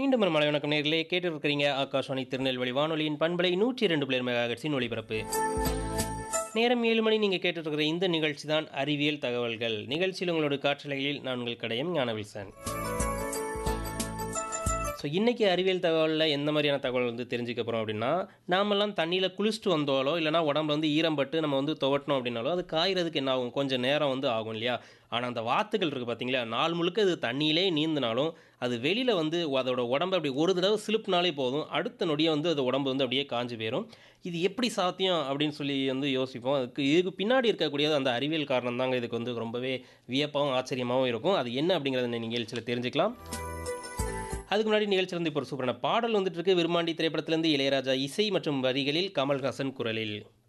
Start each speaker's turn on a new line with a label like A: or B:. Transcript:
A: மீண்டும் ஒரு மலை வணக்கம் நேர்களே கேட்டிருக்கிறீங்க ஆகாஷவாணி திருநெல்வேலி வானொலியின் பண்பலை நூற்றி இரண்டு பிளேர் மெகாஹெட்ஸின் ஒளிபரப்பு நேரம் ஏழு மணி நீங்கள் கேட்டுருக்கிற இந்த நிகழ்ச்சி தான் அறிவியல் தகவல்கள் நிகழ்ச்சியில் உங்களோட காற்றலையில் நான் உங்கள் கடையம் ஞானவில்சன் ஸோ இன்றைக்கி அறிவியல் தகவலில் எந்த மாதிரியான தகவல் வந்து தெரிஞ்சுக்க போகிறோம் அப்படின்னா நாமெல்லாம் தண்ணியில் குளிச்சுட்டு வந்தாலோ இல்லைனா உடம்புல வந்து ஈரம் பட்டு நம்ம வந்து துவட்டணும் அப்படின்னாலோ அது காய்கிறதுக்கு என்ன ஆகும் கொஞ்சம் நேரம் வந்து ஆகும் இல்லையா ஆனால் அந்த வாத்துகள் இருக்குது பார்த்தீங்களா நாள் முழுக்க அது தண்ணியிலே நீந்தினாலும் அது வெளியில் வந்து அதோட உடம்பு அப்படி ஒரு தடவை சிலுப்புனாலே போதும் அடுத்த நொடியே வந்து அது உடம்பு வந்து அப்படியே காஞ்சு போயிடும் இது எப்படி சாத்தியம் அப்படின்னு சொல்லி வந்து யோசிப்போம் அதுக்கு இதுக்கு பின்னாடி இருக்கக்கூடியது அந்த அறிவியல் காரணம் தாங்க இதுக்கு வந்து ரொம்பவே வியப்பாகவும் ஆச்சரியமாகவும் இருக்கும் அது என்ன அப்படிங்கிறத நிகழ்ச்சியில் தெரிஞ்சுக்கலாம் அதுக்கு முன்னாடி நிகழ்ச்சியிலிருந்து இப்போ ஒரு சூப்பரான பாடல் வந்துட்டு இருக்கு விரும்மாண்டி திரைப்படத்திலிருந்து இளையராஜா இசை மற்றும் வரிகளில் கமல்ஹாசன் குரலில்